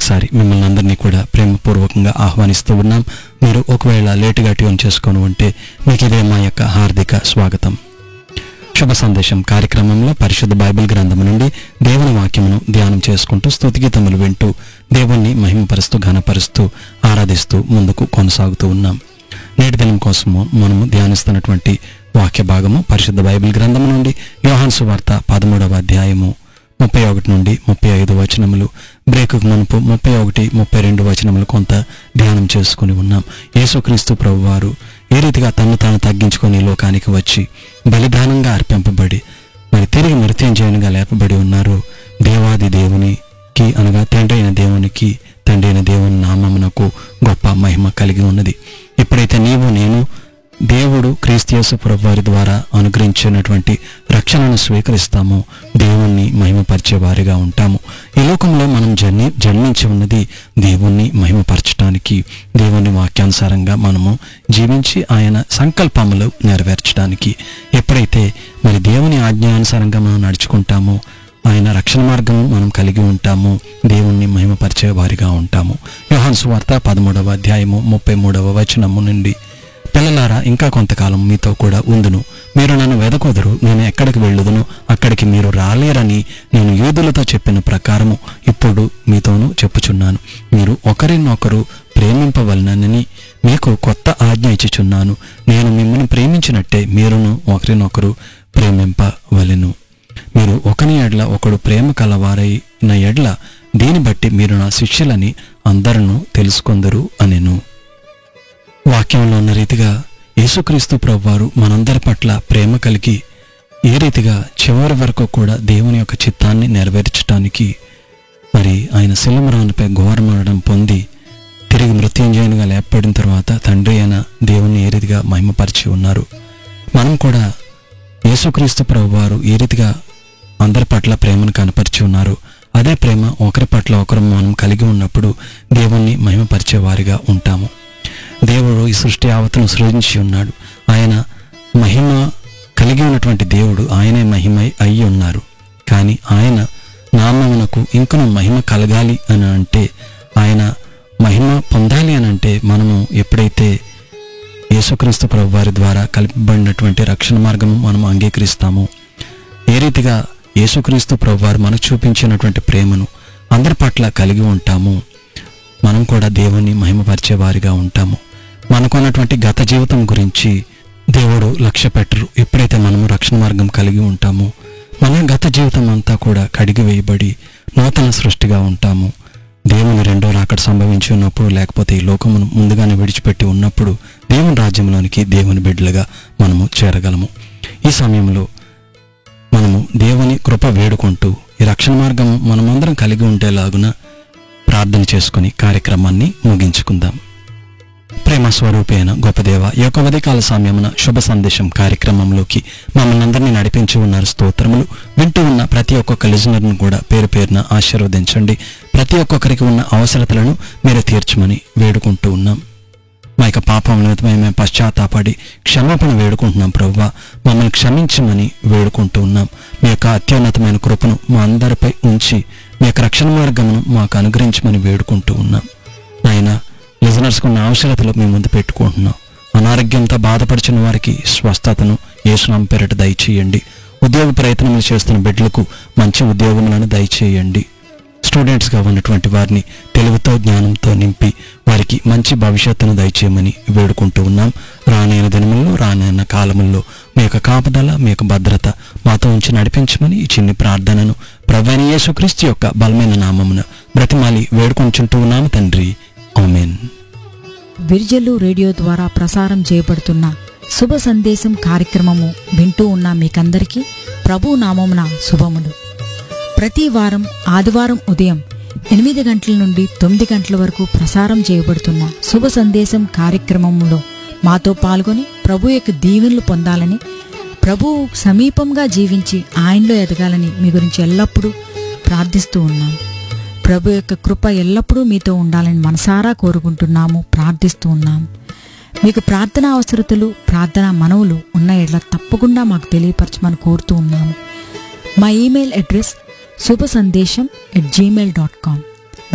మరొకసారి మిమ్మల్ని అందరినీ కూడా ప్రేమపూర్వకంగా ఆహ్వానిస్తూ ఉన్నాం మీరు ఒకవేళ లేటుగా ట్యూన్ చేసుకొని ఉంటే మీకు ఇదే మా యొక్క హార్దిక స్వాగతం శుభ సందేశం కార్యక్రమంలో పరిశుద్ధ బైబిల్ గ్రంథం నుండి దేవుని వాక్యమును ధ్యానం చేసుకుంటూ స్తుతిగీతములు వింటూ దేవుణ్ణి మహిమపరుస్తూ ఘనపరుస్తూ ఆరాధిస్తూ ముందుకు కొనసాగుతూ ఉన్నాం నేటి దినం కోసము మనము ధ్యానిస్తున్నటువంటి వాక్య భాగము పరిశుద్ధ బైబిల్ గ్రంథం నుండి యోహాన్ సువార్త పదమూడవ అధ్యాయము ముప్పై ఒకటి నుండి ముప్పై ఐదు వచనములు బ్రేకు మునుపు ముప్పై ఒకటి ముప్పై రెండు వచనములు కొంత ధ్యానం చేసుకుని ఉన్నాం యేసుక్రీస్తు ప్రభువారు ఏ రీతిగా తను తాను తగ్గించుకొని ఈ లోకానికి వచ్చి బలిదానంగా అర్పింపబడి మరి తిరిగి మృత్యుంజయునిగా లేపబడి ఉన్నారు దేవాది దేవునికి అనగా తండ్రి అయిన దేవునికి తండ్రి అయిన దేవుని నామమునకు గొప్ప మహిమ కలిగి ఉన్నది ఎప్పుడైతే నీవు నేను దేవుడు క్రీస్తియసు వారి ద్వారా అనుగ్రహించినటువంటి రక్షణను స్వీకరిస్తామో దేవుణ్ణి మహిమపరిచే వారిగా ఉంటాము ఈ లోకంలో మనం జన్మి జన్మించి ఉన్నది దేవుణ్ణి మహిమపరచడానికి దేవుని వాక్యానుసారంగా మనము జీవించి ఆయన సంకల్పములు నెరవేర్చడానికి ఎప్పుడైతే మరి దేవుని ఆజ్ఞానుసారంగా మనం నడుచుకుంటామో ఆయన రక్షణ మార్గం మనం కలిగి ఉంటాము దేవుణ్ణి మహిమపరిచే వారిగా ఉంటాము యోహాన్ సువార్త పదమూడవ అధ్యాయము ముప్పై మూడవ వచనము నుండి పిల్లలారా ఇంకా కొంతకాలం మీతో కూడా ఉందును మీరు నన్ను వెదకొదరు నేను ఎక్కడికి వెళ్ళుదును అక్కడికి మీరు రాలేరని నేను యూదులతో చెప్పిన ప్రకారము ఇప్పుడు మీతోనూ చెప్పుచున్నాను మీరు ఒకరినొకరు ప్రేమింపవలనని మీకు కొత్త ఆజ్ఞ ఇచ్చుచున్నాను నేను మిమ్మల్ని ప్రేమించినట్టే మీరును ఒకరినొకరు ప్రేమింపవలెను మీరు ఒకని ఎడ్ల ఒకడు ప్రేమ కలవారైన ఎడ్ల దీన్ని బట్టి మీరు నా శిష్యులని అందరూ తెలుసుకొందరు అనెను వాక్యంలో ఉన్న రీతిగా యేసుక్రీస్తు ప్రభువారు మనందరి పట్ల ప్రేమ కలిగి ఏ రీతిగా చివరి వరకు కూడా దేవుని యొక్క చిత్తాన్ని నెరవేర్చడానికి మరి ఆయన శిలమరానిపై ఘోరమరణం పొంది తిరిగి మృత్యుంజయునిగా లేపబడిన తర్వాత తండ్రి అయిన దేవుని ఏ రీతిగా మహిమపరిచి ఉన్నారు మనం కూడా యేసుక్రీస్తు ప్రభువారు ఏ రీతిగా అందరి పట్ల ప్రేమను కనపరిచి ఉన్నారు అదే ప్రేమ ఒకరి పట్ల ఒకరు మనం కలిగి ఉన్నప్పుడు దేవుణ్ణి మహిమపరిచే వారిగా ఉంటాము దేవుడు ఈ సృష్టి యావత్తును సృజించి ఉన్నాడు ఆయన మహిమ కలిగి ఉన్నటువంటి దేవుడు ఆయనే మహిమై అయి ఉన్నారు కానీ ఆయన నామమునకు ఇంకను మహిమ కలగాలి అని అంటే ఆయన మహిమ పొందాలి అని అంటే మనము ఎప్పుడైతే యేసుక్రీస్తు ప్రభు వారి ద్వారా కల్పబడినటువంటి రక్షణ మార్గము మనం అంగీకరిస్తామో ఏ రీతిగా యేసుక్రీస్తు ప్రభు వారు మనకు చూపించినటువంటి ప్రేమను అందరి పట్ల కలిగి ఉంటాము మనం కూడా దేవుని మహిమపరిచే వారిగా ఉంటాము మనకున్నటువంటి గత జీవితం గురించి దేవుడు లక్ష్య పెట్టరు ఎప్పుడైతే మనము రక్షణ మార్గం కలిగి ఉంటామో మన గత జీవితం అంతా కూడా కడిగి వేయబడి నూతన సృష్టిగా ఉంటాము దేవుని రెండో రాకడ సంభవించి ఉన్నప్పుడు లేకపోతే ఈ లోకమును ముందుగానే విడిచిపెట్టి ఉన్నప్పుడు దేవుని రాజ్యంలోనికి దేవుని బిడ్డలుగా మనము చేరగలము ఈ సమయంలో మనము దేవుని కృప వేడుకుంటూ ఈ రక్షణ మార్గం మనమందరం కలిగి ఉండేలాగున ప్రార్థన చేసుకుని కార్యక్రమాన్ని ముగించుకుందాం ప్రేమ స్వరూపేణ గొప్ప దేవ ఈ యొక్క ఉదయకాల సమయమున శుభ సందేశం కార్యక్రమంలోకి మమ్మల్ని అందరినీ నడిపించి ఉన్నారు స్తోత్రములు వింటూ ఉన్న ప్రతి ఒక్కొక్క లిజనర్ను కూడా పేరు పేరున ఆశీర్వదించండి ప్రతి ఒక్కొక్కరికి ఉన్న అవసరతలను మీరు తీర్చమని వేడుకుంటూ ఉన్నాం మా యొక్క పాపం నిమిత్తమై మేము పశ్చాత్తాపడి క్షమాపణ వేడుకుంటున్నాం ప్రవ్వ మమ్మల్ని క్షమించమని వేడుకుంటూ ఉన్నాం మీ యొక్క అత్యున్నతమైన కృపను మా అందరిపై ఉంచి మీ యొక్క రక్షణ మార్గమును మాకు అనుగ్రహించమని వేడుకుంటూ ఉన్నాం నాయన లిజనర్స్కి ఉన్న అవసరతలు మీ ముందు పెట్టుకుంటున్నాం అనారోగ్యంతో బాధపడుచున్న వారికి స్వస్థతను యేసునామ పేరిట దయచేయండి ఉద్యోగ ప్రయత్నములు చేస్తున్న బిడ్డలకు మంచి ఉద్యోగములను దయచేయండి స్టూడెంట్స్గా ఉన్నటువంటి వారిని తెలివితో జ్ఞానంతో నింపి వారికి మంచి భవిష్యత్తును దయచేయమని వేడుకుంటూ ఉన్నాం రానైన దినముల్లో రానైన కాలముల్లో మీ యొక్క కాపుదల మీ యొక్క భద్రత మాతో ఉంచి నడిపించమని ఈ చిన్ని ప్రార్థనను ప్రవైన యేసుక్రీస్తు యొక్క బలమైన నామమున బ్రతిమాలి వేడుకొంచుంటూ ఉన్నాము తండ్రి ఆమెన్ విర్జలు రేడియో ద్వారా ప్రసారం చేయబడుతున్న శుభ సందేశం కార్యక్రమము వింటూ ఉన్న మీకందరికీ ప్రభు నామమున శుభములు ప్రతి వారం ఆదివారం ఉదయం ఎనిమిది గంటల నుండి తొమ్మిది గంటల వరకు ప్రసారం చేయబడుతున్న శుభ సందేశం కార్యక్రమంలో మాతో పాల్గొని ప్రభు యొక్క దీవెనలు పొందాలని ప్రభు సమీపంగా జీవించి ఆయనలో ఎదగాలని మీ గురించి ఎల్లప్పుడూ ప్రార్థిస్తూ ఉన్నాం ప్రభు యొక్క కృప ఎల్లప్పుడూ మీతో ఉండాలని మనసారా కోరుకుంటున్నాము ప్రార్థిస్తూ ఉన్నాం మీకు ప్రార్థన అవసరతలు ప్రార్థన మనవులు ఉన్న ఎడ్ల తప్పకుండా మాకు తెలియపరచమని కోరుతూ ఉన్నాము మా ఈమెయిల్ అడ్రస్ శుభ సందేశం ఎట్ జీమెయిల్ డాట్ కామ్